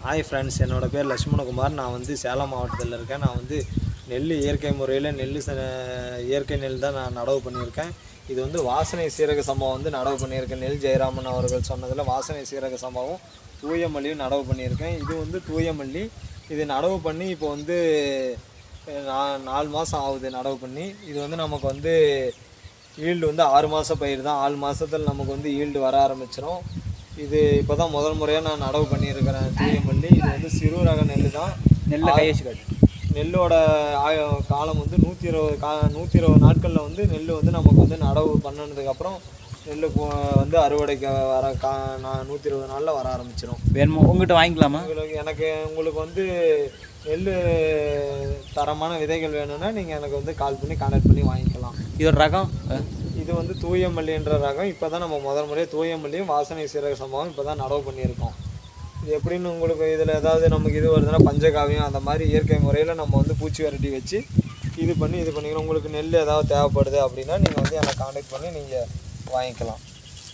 hi friends என்னோட பேர் லட்சுமணகுமார் நான் வந்து சேலம் மாவட்டத்தில் இருக்கேன் நான் வந்து நெல் இயற்கை முறையில் நெல் ச- இயற்கை நெல் தான் நான் நடவு பண்ணியிருக்கேன் இது வந்து வாசனை சீரக சம்பவம் வந்து நடவு பண்ணியிருக்கேன் நெல் ஜெயராமன் அவர்கள் சொன்னதில் வாசனை சீரக சம்பவம் தூய மல்லியும் நடவு பண்ணியிருக்கேன் இது வந்து தூய மல்லி இது நடவு பண்ணி இப்போ வந்து அஹ், நா- நாலு மாதம் ஆகுது நடவு பண்ணி இது வந்து நமக்கு வந்து ஈல்டு வந்து ஆறு மாத பயிர் தான் ஆறு மாதத்தில் நமக்கு வந்து ஈல்டு வர ஆரம்பிச்சிடும் இது இப்போ தான் முதல் முறையாக நான் நடவு பண்ணியிருக்கிறேன் தூய மல்லி இது வந்து சிறு ரக நெல் தான் நெல்லை கையச்சு காட்டு நெல்லோட ஆய- காலம் வந்து நூற்றி இருபது கா நூற்றி இருபது நாட்களில் வந்து நெல் வந்து நமக்கு வந்து நடவு பண்ணதுக்கப்புறம் நெல் போ- வந்து அறுவடைக்கு வர கா நான் நூற்றி இருபது நாளில் வர ஆரம்பிச்சிடும் வேணுமோ உங்ககிட்ட வாங்கிக்கலாமா உங்களுக்கு எனக்கு உங்களுக்கு வந்து நெல் தரமான விதைகள் வேணும்னா நீங்கள் எனக்கு வந்து கால் பண்ணி கான்டாக்ட் பண்ணி வாங்கிக்கலாம் இதோட ரகம் அஹ், இது வந்து தூயமல்லின்ற ரகம் இப்போ தான் நம்ம முதல் முறையாக தூயமல்லியும் வாசனை சீரக சம்பவம் இப்போ தான் நடவு பண்ணியிருக்கோம் இது எப்படின்னு உங்களுக்கு இதில் ஏதாவது நமக்கு இது வருதுன்னா பஞ்சகாவியம் அந்த மாதிரி இயற்கை முறையில் நம்ம வந்து பூச்சி விரட்டி வச்சு இது பண்ணி இது பண்ணிக்கிறோம் உங்களுக்கு நெல் ஏதாவது தேவைப்படுது அப்படின்னா நீங்கள் வந்து என்னை காண்டாக்ட் பண்ணி நீங்கள் வாங்கிக்கலாம்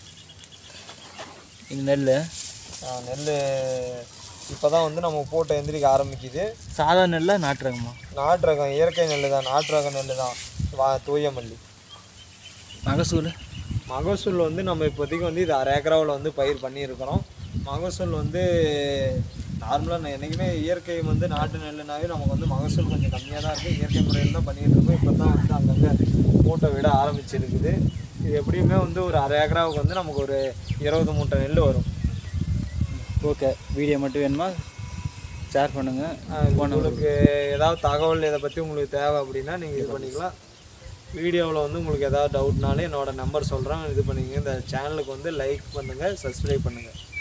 இந்த நெல் நெல் இப்போ தான் வந்து நம்ம போட்டு எந்திரிக்க ஆரம்பிக்குது சாதா நெல்ல நாட்டு ரகமா நாட்டு ரகம் இயற்கை நெல் தான் நாட்டு ரக நெல் தான் வா தூயமல்லி மகசூல் மகசூல் வந்து நம்ம இப்போதைக்கு வந்து இது அரை ஏக்கராவில் வந்து பயிர் பண்ணியிருக்கிறோம் மகசூல் வந்து நார்மலாக நான் என்றைக்குமே இயற்கை வந்து நாட்டு நெல்லுனாவே நமக்கு வந்து மகசூல் கொஞ்சம் கம்மியாக தான் இருக்குது இயற்கை முறையில் தான் பண்ணிகிட்டு இருக்கோம் இப்போ தான் வந்து அங்கங்கே மூட்டை விட ஆரம்பிச்சிருக்குது இது எப்படியுமே வந்து ஒரு அரை ஏக்கராவுக்கு வந்து நமக்கு ஒரு இருபது மூட்டை நெல் வரும் ஓகே வீடியோ மட்டும் வேணுமா ஷேர் பண்ணுங்கள் ஆஹ் உங்களுக்கு ஏதாவது தகவல் இதை பற்றி உங்களுக்கு தேவை அப்படின்னா நீங்கள் இது பண்ணிக்கலாம் வீடியோவில் வந்து உங்களுக்கு ஏதாவது டவுட்னாலும் என்னோட நம்பர் சொல்கிறேன் இது பண்ணிங்க இந்த சேனலுக்கு வந்து லைக் பண்ணுங்கள் சப்ஸ்கிரைப் பண்ணுங்கள்